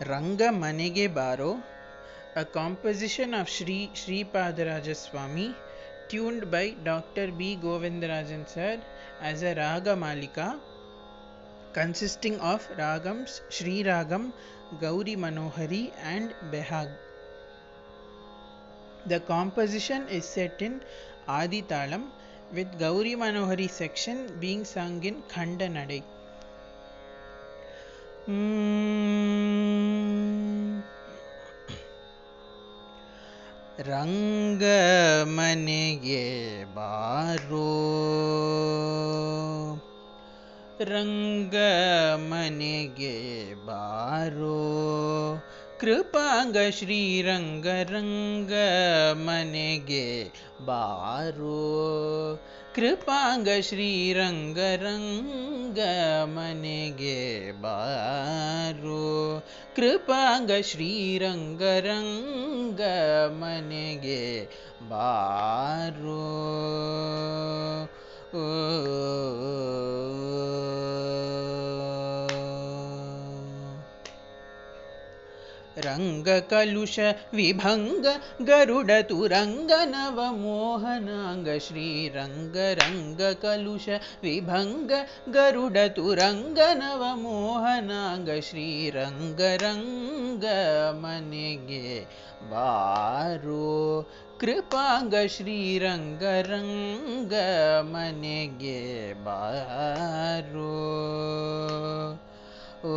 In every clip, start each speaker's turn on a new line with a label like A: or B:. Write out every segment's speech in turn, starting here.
A: ರಂಗ ಮನೆಗೆ ಬಾರೋ a composition of Sri Sripadaraja Swami tuned by Dr. B. Govindarajan sir as a Raga Malika consisting of Ragams Sri Ragam, Gauri Manohari and Behag. The composition is set in Adi Talam with Gauri Manohari section being sung in Khandanadai. Mm. ರಂಗ ಮನೆಗೆ ಬಾರೋ ರಂಗ ಮನೆಗೆ ಬಾರೋ ಕೃಪಾಂಗ ಶ್ರೀರಂಗ ರಂಗ ಮನೆಗೆ ಬಾರೋ ಕೃಪಾಂಗ ಶ್ರೀರಂಗ ರಂಗ ಮನೆಗೆ ಬಾರೋ ಕೃಪಾಂಗ ಶ್ರೀರಂಗ ರಂಗ ಮನೆಗೆ ಬಾರೋ ಓ ರಂಗಕಲುಷ ವಿಭಂಗ ಗರುಡ ತುರಂಗ ನವ ಮೋಹನಾಂಗ ಶ್ರೀರಂಗ ರಂಗ ಕಲುಷ ವಿಭಂಗ ಗರುಡ ತುರಂಗ ನವ ಮೋಹನಾಂಗ ಶ್ರೀರಂಗ ರಂಗ ಮನೆಗೆ ಬಾರೋ ಕೃಪಾಂಗ ಶ್ರೀರಂಗ ರಂಗ ಮನೆಗೆ ಬಾರೋ ಓ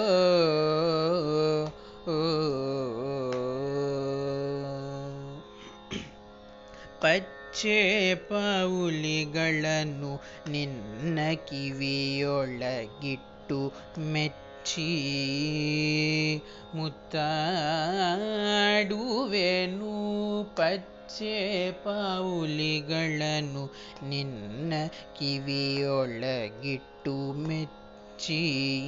A: ಪಚ್ಚೆ ಪೌಲಿಗಳನ್ನು ನಿನ್ನ ಕಿವಿಯೊಳಗಿಟ್ಟು ಮೆಚ್ಚಿ ಮುತ್ತಾಡುವೆನು ಪಚ್ಚೆ ಪೌಲಿಗಳನ್ನು ನಿನ್ನ ಕಿವಿಯೊಳಗಿಟ್ಟು ಮೆಚ್ಚಿ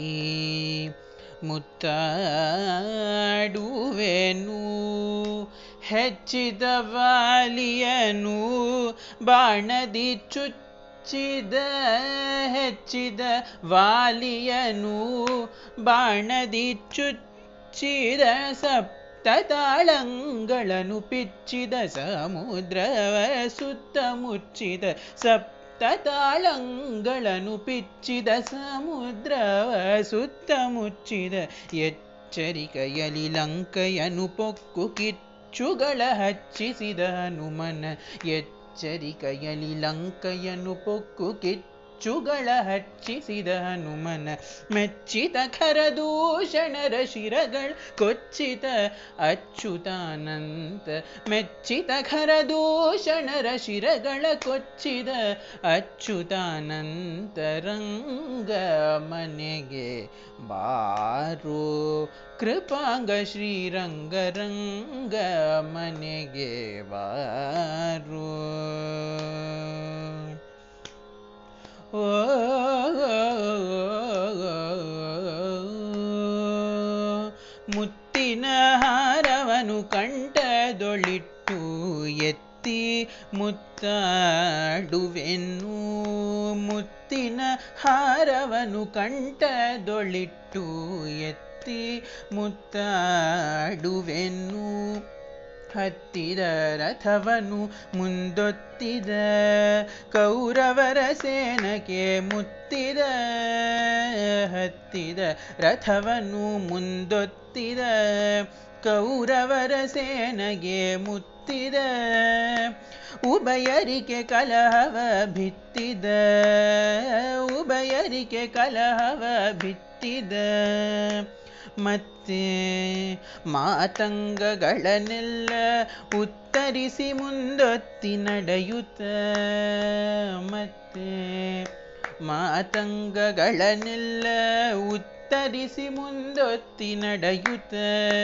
A: ಮುತ್ತಾಡುವೆನು ಹೆಚ್ಚಿದ ವಾಲಿಯನು ಬಾಣದಿ ಚುಚ್ಚಿದ ಹೆಚ್ಚಿದ ವಾಲಿಯನು ಬಾಣದಿ ಚುಚ್ಚಿದ ಸಪ್ತ ತಾಳಂಗಳನ್ನು ಪಿಚ್ಚಿದ ಸಮುದ್ರವ ಸುತ್ತ ಮುಚ್ಚಿದ ಸಪ್ತ ತಾಳಂಗಳನ್ನು ಪಿಚ್ಚಿದ ಸಮುದ್ರವ ಸುತ್ತ ಮುಚ್ಚಿದ ಎಚ್ಚರಿಕೆಯಲಿ ಲಂಕೆಯನು ಪೊಕ್ಕು ಕಿಚ್ಚುಗಳ ಹಚ್ಚಿಸಿದ ಹನುಮನ ಎಚ್ಚರಿಕೆಯಲಿ ಲಂಕೆಯನು ಪೊಕ್ಕು ಕಿಚ್ಚುಗಳ ಹಚ್ಚಿಸಿದ ಹನುಮನ ಮೆಚ್ಚಿದ ಖರದೂಷಣರ ಶಿರಗಳ ಕೊಚ್ಚಿತ ಅಚ್ಯುತಾನಂತ ಮೆಚ್ಚಿತ ಖರದೂಷಣರ ಶಿರಗಳ ಕೊಚ್ಚಿದ ಅಚ್ಯುತಾನಂತ ರಂಗ ಮನೆಗೆ ಬಾರೋ ಕೃಪಾಂಗ ಶ್ರೀರಂಗ ರಂಗ ಮನೆಗೆ ಬಾರೋ ಓ ಮುತ್ತಿನ ಹಾರವನು ಕಂಠದೊಳಿಟ್ಟು ಎತ್ತಿ ಮುತ್ತಾಡುವೆನು ಮುತ್ತಿನ ಹಾರವನು ಕಂಠದೊಳಿಟ್ಟು ಎತ್ತಿ ಮುತ್ತಾಡುವೆನು ಹತ್ತಿದ ರಥವನು ಮುಂದೊತ್ತಿದ ಕೌರವರ ಸೇನಕ್ಕೆ ಮುತ್ತಿದ ಹತ್ತಿದ ರಥವನು ಮುಂದೊತ್ತಿದ ಕೌರವರ ಸೇನೆಗೆ ಮುತ್ತಿದ ಉಭಯರಿಗೆ ಕಲಹವ ಭಿತ್ತಿದ ಉಭಯರಿಗೆ ಕಲಹವ ಭಿತ್ತಿದ ಮತ್ತೆ ಮಾತಂಗಗಳನ್ನೆಲ್ಲ ಉತ್ತರಿಸಿ ಮುಂದೊತ್ತಿ ನಡೆಯುತ್ತ ಮತ್ತೆ ಮಾತಂಗಗಳನ್ನೆಲ್ಲ ಉತ್ತರಿಸಿ ಮುಂದೊತ್ತಿ ನಡೆಯುತ್ತ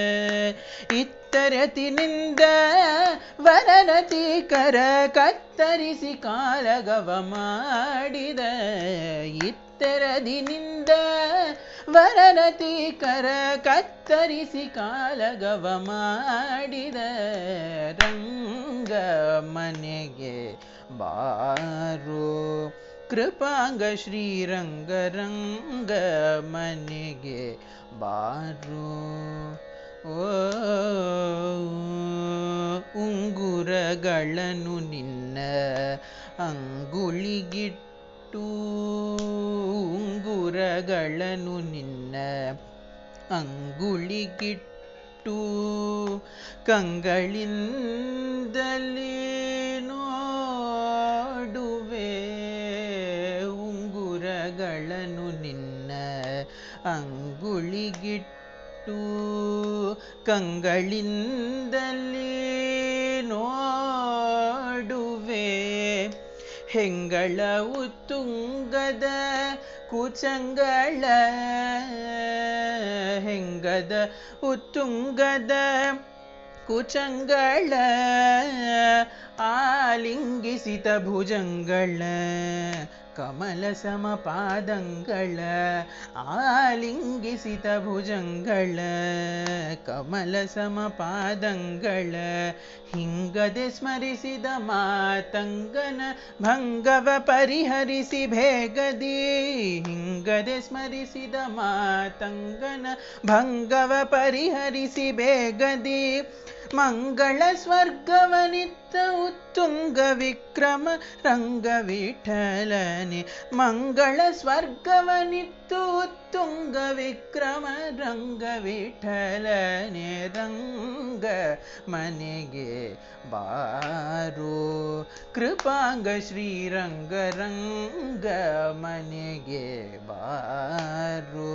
A: ಇತ್ತರತಿನಿಂದ ವರನತಿ ಕರ ಕತ್ತರಿಸಿ ಕಾಲಗವ ಮಾಡಿದ ಇತ್ತರದಿನಿಂದ ವರನತಿ ಕರ ಕತ್ತರಿಸಿ ಕಾಲಗವ ಮಾಡಿದ ರಂಗ ಮನೆಗೆ ಬಾರೋ ಕೃಪಾಂಗ ಶ್ರೀರಂಗರಂಗ ಮನೆಗೆ ಬಾರು ಓ ಉಂಗುರಗಳನ್ನು ನಿನ್ನ ಅಂಗುಳಿಗಿಟ್ಟು ಉಂಗುರಗಳನ್ನು ನಿನ್ನ ಅಂಗುಳಿಗಿಟ್ಟು ಕಂಗಳಿಂದಲೇ ನೋಡುವೆ ಉಂಗುರಗಳನ್ನು ನಿನ್ನ ಅಂಗುಳಿಗಿಟ್ಟು ಕಂಗಳಿಂದಲೇ ನೋಡುವೆ ಹೆಂಗಳ ಉತ್ತುಂಗದ ಕುಚಂಗಳ ಹೆಂಗದ ಉತ್ತುಂಗದ ಕುಚಂಗಳ ಆಲಿಂಗಿಸಿತ ಭುಜಂಗಳ ಕಮಲ ಸಮಪಾದಂಗಳ ಆಲಿಂಗಿಸಿತ ಭುಜಂಗಳ ಕಮಲ ಸಮಪಾದಂಗಳ ಹಿಂಗದೆ ಸ್ಮರಿಸಿದ ಮಾತಂಗನ ಭಂಗವ ಪರಿಹರಿಸಿ ಬೇಗದಿ ಹಿಂಗದೆ ಸ್ಮರಿಸಿದ ಮಾತಂಗನ ಭಂಗವ ಪರಿಹರಿಸಿ ಬೇಗದಿ ಮಂಗಳ ಸ್ವರ್ಗವನಿತ್ತ ಉತ್ತುಂಗ ವಿಕ್ರಮ ರಂಗ ವಿಠಲನೆ ಮಂಗಳ ಸ್ವರ್ಗವನಿತ್ತು ಉತ್ತುಂಗ ವಿಕ್ರಮ ರಂಗ ವಿಠಲನೆ ರಂಗ ಮನೆಗೆ ಬಾರೋ ಕೃಪಾಂಗ ಶ್ರೀರಂಗ ರಂಗ ಮನೆಗೆ ಬಾರೋ